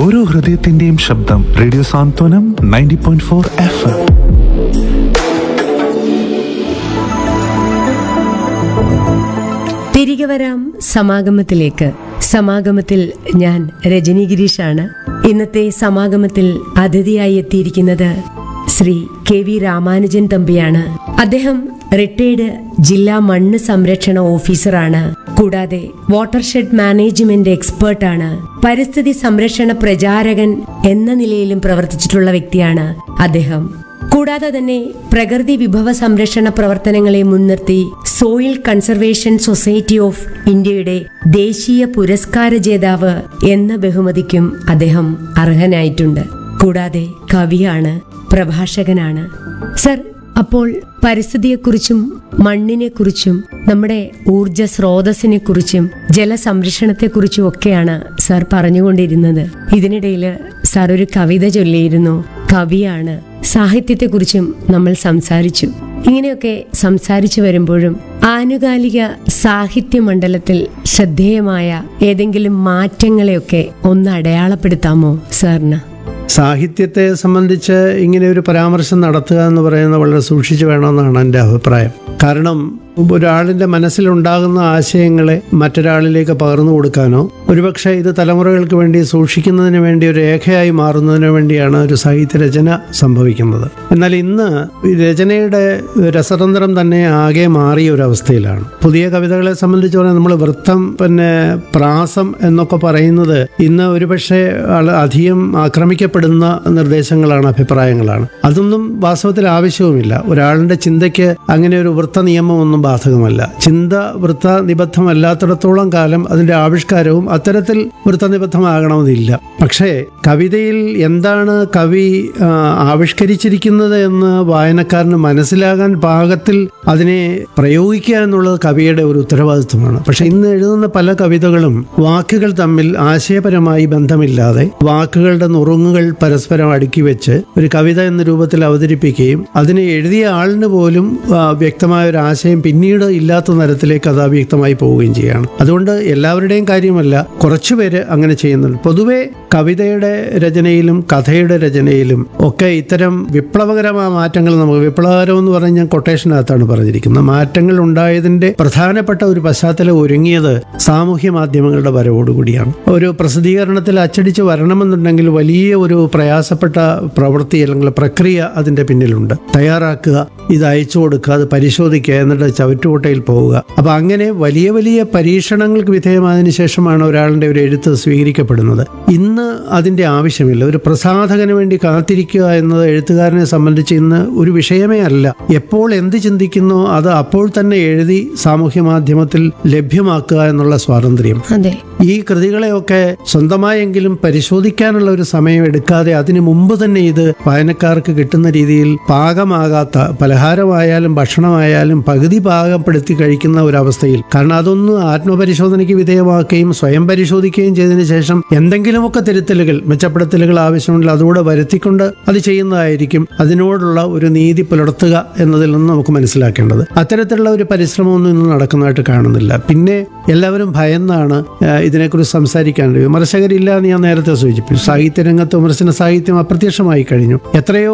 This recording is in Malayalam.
ഓരോ ഹൃദയത്തിന്റെയും ശബ്ദം radio Santhwanam ninety point four F M തിരികെ വരാം സമാഗമത്തിലേക്ക് സമാഗമത്തിൽ ഞാൻ രജനി ഗിരീഷാണ് ഇന്നത്തെ സമാഗമത്തിൽ അതിഥിയായി എത്തിയിരിക്കുന്നത് ശ്രീ കെ വി രാമാനുജൻ തമ്പിയാണ് അദ്ദേഹം റിട്ടയർഡ് ജില്ലാ മണ്ണ് സംരക്ഷണ ഓഫീസറാണ് കൂടാതെ വാട്ടർഷെഡ് മാനേജ്മെന്റ് എക്സ്പേർട്ടാണ് പരിസ്ഥിതി സംരക്ഷണ പ്രചാരകൻ എന്ന നിലയിലും പ്രവർത്തിച്ചിട്ടുള്ള വ്യക്തിയാണ് അദ്ദേഹം കൂടാതെ തന്നെ പ്രകൃതി വിഭവ സംരക്ഷണ പ്രവർത്തനങ്ങളെ മുൻനിർത്തി സോയിൽ കൺസർവേഷൻ സൊസൈറ്റി ഓഫ് ഇന്ത്യയുടെ ദേശീയ പുരസ്കാര ജേതാവ് എന്ന ബഹുമതിക്കും അദ്ദേഹം അർഹനായിട്ടുണ്ട് കൂടാതെ കവിയാണ് പ്രഭാഷകനാണ് സർ അപ്പോൾ പരിസ്ഥിതിയെക്കുറിച്ചും മണ്ണിനെക്കുറിച്ചും നമ്മുടെ ഊർജ സ്രോതസ്സിനെക്കുറിച്ചും ജലസംരക്ഷണത്തെക്കുറിച്ചും ഒക്കെയാണ് സാർ പറഞ്ഞുകൊണ്ടിരുന്നത് ഇതിനിടയിൽ സാർ ഒരു കവിത ചൊല്ലിയിരുന്നു കവിയാണ് സാഹിത്യത്തെക്കുറിച്ചും നമ്മൾ സംസാരിച്ചു ഇങ്ങനെയൊക്കെ സംസാരിച്ചു വരുമ്പോഴും ആനുകാലിക സാഹിത്യ മണ്ഡലത്തിൽ ശ്രദ്ധേയമായ ഏതെങ്കിലും മാറ്റങ്ങളെയൊക്കെ ഒന്ന് അടയാളപ്പെടുത്താമോ സാറിന് സാഹിത്യത്തെ സംബന്ധിച്ച് ഇങ്ങനെ ഒരു പരാമർശം നടത്തുക എന്ന് പറയുന്നത് വളരെ സൂക്ഷിച്ചു വേണമെന്നാണ് എൻ്റെ അഭിപ്രായം കാരണം ഒരാളിൻ്റെ മനസ്സിലുണ്ടാകുന്ന ആശയങ്ങളെ മറ്റൊരാളിലേക്ക് പകർന്നു കൊടുക്കാനോ ഒരുപക്ഷെ ഇത് തലമുറകൾക്ക് വേണ്ടി സൂക്ഷിക്കുന്നതിന് വേണ്ടി ഒരു രേഖയായി മാറുന്നതിന് വേണ്ടിയാണ് ഒരു സാഹിത്യ രചന സംഭവിക്കുന്നത് എന്നാൽ ഇന്ന് ഈ രചനയുടെ രസതന്ത്രം തന്നെ ആകെ മാറിയ ഒരു അവസ്ഥയിലാണ് പുതിയ കവിതകളെ സംബന്ധിച്ച് പറഞ്ഞാൽ നമ്മൾ വൃത്തം പിന്നെ പ്രാസം എന്നൊക്കെ പറയുന്നത് ഇന്ന് ഒരുപക്ഷെ ആള് അധികം ആക്രമിക്കപ്പെടുന്ന നിർദ്ദേശങ്ങളാണ് അഭിപ്രായങ്ങളാണ് അതൊന്നും വാസ്തവത്തിൽ ആവശ്യവുമില്ല ഒരാളുടെ ചിന്തയ്ക്ക് അങ്ങനെ ഒരു വൃത്ത നിയമമൊന്നും ബാധകമല്ല ചിന്ത വൃത്ത നിബദ്ധമല്ലാത്തിടത്തോളം കാലം അതിന്റെ ആവിഷ്കാരവും അത്തരത്തിൽ വൃത്തനിബദ്ധമാകണമെന്നില്ല പക്ഷേ കവിതയിൽ എന്താണ് കവി ആ, ആവിഷ്കരിച്ചിരിക്കുന്നത് എന്ന് വായനക്കാരന് മനസ്സിലാകാൻ പാകത്തിൽ അതിനെ പ്രയോഗിക്കുക എന്നുള്ളത് കവിയുടെ ഒരു ഉത്തരവാദിത്വമാണ് പക്ഷെ ഇന്ന് എഴുതുന്ന പല കവിതകളും വാക്കുകൾ തമ്മിൽ ആശയപരമായി ബന്ധമില്ലാതെ വാക്കുകളുടെ നുറുങ്ങുകൾ പരസ്പരം അടുക്കി വെച്ച് ഒരു കവിത എന്ന രൂപത്തിൽ അവതരിപ്പിക്കുകയും അതിനെ എഴുതിയ ആളിന് പോലും ആ, വ്യക്തമായ ഒരു ആശയം പിന്നീട് ഇല്ലാത്ത തരത്തിലേക്ക് അത് അവ്യക്തമായി പോവുകയും ചെയ്യുകയാണ് അതുകൊണ്ട് എല്ലാവരുടെയും കാര്യമല്ല കുറച്ചുപേര് അങ്ങനെ ചെയ്യുന്നുണ്ട് പൊതുവെ കവിതയുടെ രചനയിലും കഥയുടെ രചനയിലും ഒക്കെ ഇത്തരം വിപ്ലവകരമായ മാറ്റങ്ങൾ നമുക്ക് വിപ്ലവകരം എന്ന് പറഞ്ഞ് ഞാൻ കൊട്ടേഷനകത്താണ് പറഞ്ഞിരിക്കുന്നത് മാറ്റങ്ങൾ ഉണ്ടായതിന്റെ പ്രധാനപ്പെട്ട ഒരു പശ്ചാത്തലം ഒരുങ്ങിയത് സാമൂഹ്യ മാധ്യമങ്ങളുടെ വരവോടുകൂടിയാണ് ഒരു പ്രസിദ്ധീകരണത്തിൽ അച്ചടിച്ച് വരണമെന്നുണ്ടെങ്കിൽ വലിയ ഒരു പ്രയാസപ്പെട്ട പ്രവൃത്തി അല്ലെങ്കിൽ പ്രക്രിയ അതിന്റെ പിന്നിലുണ്ട് തയ്യാറാക്കുക ഇത് അയച്ചു കൊടുക്കുക അത് പരിശോധിക്കുക എന്നിട്ട് ചവറ്റുകൊട്ടയിൽ പോവുക അപ്പൊ അങ്ങനെ വലിയ വലിയ പരീക്ഷണങ്ങൾക്ക് വിധേയമായതിനു ശേഷമാണ് ഒരാളുടെ ഒരു എഴുത്ത് സ്വീകരിക്കപ്പെടുന്നത് ഇന്ന് അതിന്റെ ആവശ്യമില്ല ഒരു പ്രസാധകന് വേണ്ടി കാത്തിരിക്കുക എന്നത് എഴുത്തുകാരനെ സംബന്ധിച്ച് ഇന്ന് ഒരു വിഷയമേ അല്ല എപ്പോൾ എന്ത് ചിന്തിക്കുന്നോ അത് അപ്പോൾ തന്നെ എഴുതി സാമൂഹ്യ മാധ്യമത്തിൽ ലഭ്യമാക്കുക എന്നുള്ള സ്വാതന്ത്ര്യം അതെ ഈ കൃതികളെയൊക്കെ സ്വന്തമായെങ്കിലും പരിശോധിക്കാനുള്ള ഒരു സമയം എടുക്കാതെ അതിനു മുമ്പ് തന്നെ ഇത് വായനക്കാർക്ക് കിട്ടുന്ന രീതിയിൽ പാകമാകാത്ത പലഹാരമായാലും ഭക്ഷണമായാലും പകുതി പാകപ്പെടുത്തി കഴിക്കുന്ന ഒരവസ്ഥയിൽ കാരണം അതൊന്ന് ആത്മപരിശോധനയ്ക്ക് വിധേയമാക്കുകയും സ്വയം പരിശോധിക്കുകയും ചെയ്തതിനു ശേഷം എന്തെങ്കിലുമൊക്കെ തിരുത്തലുകൾ മെച്ചപ്പെടുത്തലുകൾ ആവശ്യമുണ്ടെങ്കിൽ അതുകൂടെ വരുത്തിക്കൊണ്ട് അത് ചെയ്യുന്നതായിരിക്കും അതിനോടുള്ള ഒരു നീതി പുലർത്തുക എന്നതിൽ നിന്ന് നമുക്ക് മനസ്സിലാക്കേണ്ടത് അത്തരത്തിലുള്ള ഒരു പരിശ്രമമൊന്നും ഇന്ന് നടക്കുന്നതായിട്ട് കാണുന്നില്ല പിന്നെ എല്ലാവരും ഭയന്നാണ് ആ, ഇതിനെക്കുറിച്ച് സംസാരിക്കാൻ വിമർശകരില്ല എന്ന് ഞാൻ നേരത്തെ സൂചിപ്പിച്ചു സാഹിത്യ രംഗത്ത് വിമർശന സാഹിത്യം അപ്രത്യക്ഷമായി കഴിഞ്ഞു എത്രയോ